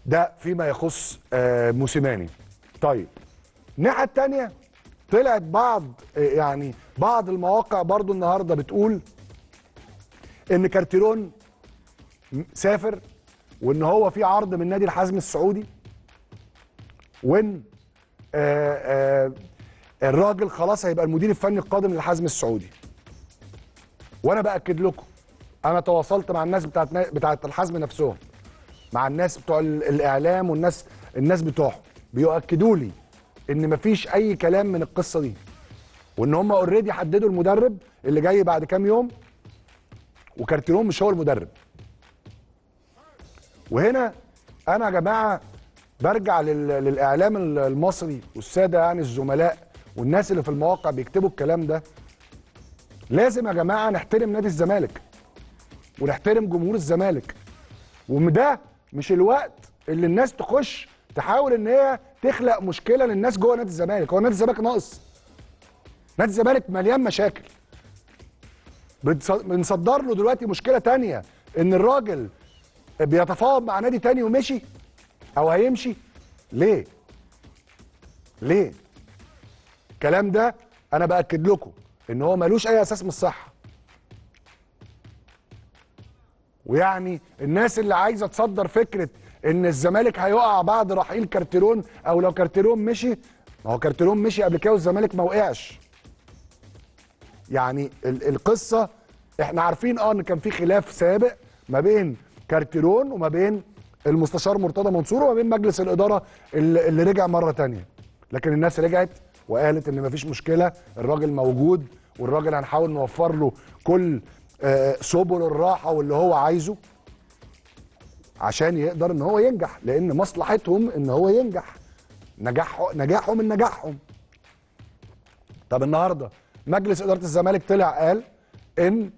ده فيما يخص آه، موسيماني طيب الناحيه الثانيه طلعت بعض آه، يعني بعض المواقع برضو النهارده بتقول ان كارتيرون م- سافر وان هو في عرض من نادي الحزم السعودي وان آه، آه، الراجل خلاص هيبقى المدير الفني القادم للحزم السعودي وانا باكد لكم انا تواصلت مع الناس بتاعت بتاعت الحزم نفسهم مع الناس بتوع ال- الاعلام والناس الناس بتوعهم بيؤكدوا لي ان مفيش اي كلام من القصه دي وان هم اوريدي حددوا المدرب اللي جاي بعد كام يوم وكارتيرون مش هو المدرب وهنا انا يا جماعه برجع لل- للاعلام ال- المصري والساده يعني الزملاء والناس اللي في المواقع بيكتبوا الكلام ده لازم يا جماعه نحترم نادي الزمالك ونحترم جمهور الزمالك وده مش الوقت اللي الناس تخش تحاول ان هي تخلق مشكله للناس جوه نادي الزمالك هو نادي الزمالك ناقص نادي الزمالك مليان مشاكل بنص- بنصدر له دلوقتي مشكله تانية ان الراجل بيتفاوض مع نادي تاني ومشي او هيمشي ليه ليه الكلام ده انا باكد لكم ان هو ملوش اي اساس من الصحه ويعني الناس اللي عايزه تصدر فكره ان الزمالك هيقع بعد رحيل كارتيرون او لو كارتيرون مشي ما هو كارتيرون مشي قبل كده والزمالك ما وقعش يعني ال- القصه احنا عارفين اه ان كان في خلاف سابق ما بين كارتيرون وما بين المستشار مرتضى منصور وما بين مجلس الاداره اللي, اللي رجع مره تانية لكن الناس رجعت وقالت ان مفيش مشكله الراجل موجود والراجل هنحاول نوفر له كل آه، سبل الراحه واللي هو عايزه عشان يقدر ان هو ينجح لان مصلحتهم ان هو ينجح نجاح نجاحه من نجاحهم طب النهارده مجلس اداره الزمالك طلع قال ان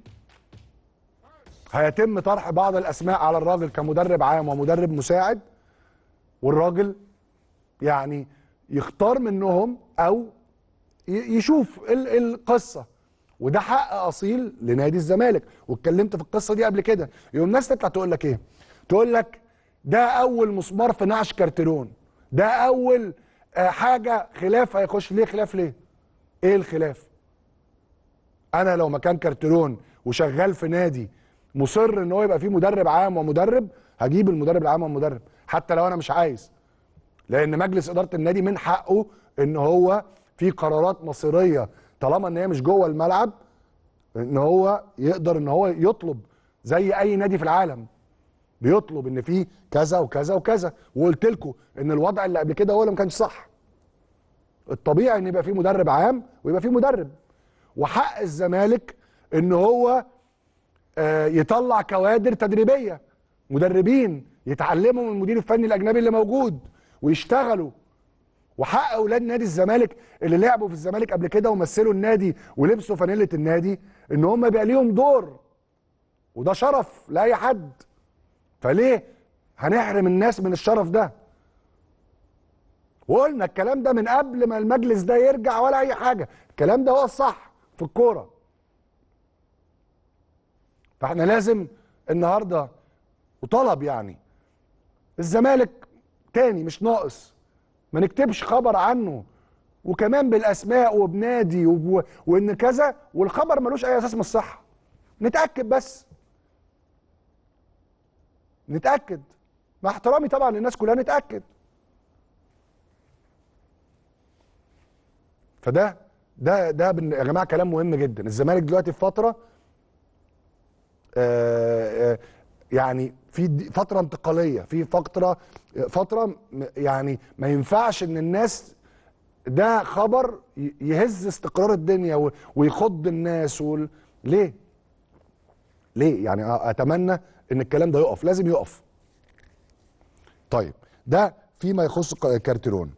هيتم طرح بعض الاسماء على الراجل كمدرب عام ومدرب مساعد والراجل يعني يختار منهم او ي- يشوف ال- القصه وده حق اصيل لنادي الزمالك واتكلمت في القصه دي قبل كده يوم الناس تطلع تقول لك ايه تقول لك ده اول مسمار في نعش كارتيرون ده اول آه، حاجه خلاف هيخش ليه خلاف ليه ايه الخلاف انا لو مكان كارتيرون وشغال في نادي مصر ان هو يبقى فيه مدرب عام ومدرب هجيب المدرب العام والمدرب حتى لو انا مش عايز لان مجلس اداره النادي من حقه ان هو في قرارات مصيريه طالما ان هي مش جوه الملعب ان هو يقدر ان هو يطلب زي اي نادي في العالم بيطلب ان في كذا وكذا وكذا وقلت لكم ان الوضع اللي قبل كده هو اللي ما كانش صح الطبيعي ان يبقى في مدرب عام ويبقى في مدرب وحق الزمالك ان هو آه، يطلع كوادر تدريبيه مدربين يتعلموا من المدير الفني الاجنبي اللي موجود ويشتغلوا وحق اولاد نادي الزمالك اللي لعبوا في الزمالك قبل كده ومثلوا النادي ولبسوا فانيله النادي ان هم يبقى ليهم دور وده شرف لاي حد فليه هنحرم الناس من الشرف ده وقلنا الكلام ده من قبل ما المجلس ده يرجع ولا اي حاجه الكلام ده هو الصح في الكوره فاحنا لازم النهارده وطلب يعني الزمالك تاني مش ناقص ما نكتبش خبر عنه وكمان بالاسماء وبنادي وب... وان كذا والخبر ملوش اي اساس من الصحه نتاكد بس نتاكد مع احترامي طبعا للناس كلها نتاكد فده ده ده بن- يا جماعه كلام مهم جدا الزمالك دلوقتي في فتره آه، آه، يعني في دي- فتره انتقاليه في فتره فتره م- يعني ما ينفعش ان الناس ده خبر ي- يهز استقرار الدنيا و- ويخض الناس وال... ليه ليه يعني أ- اتمنى ان الكلام ده يقف لازم يقف طيب ده فيما يخص ق- كارتيرون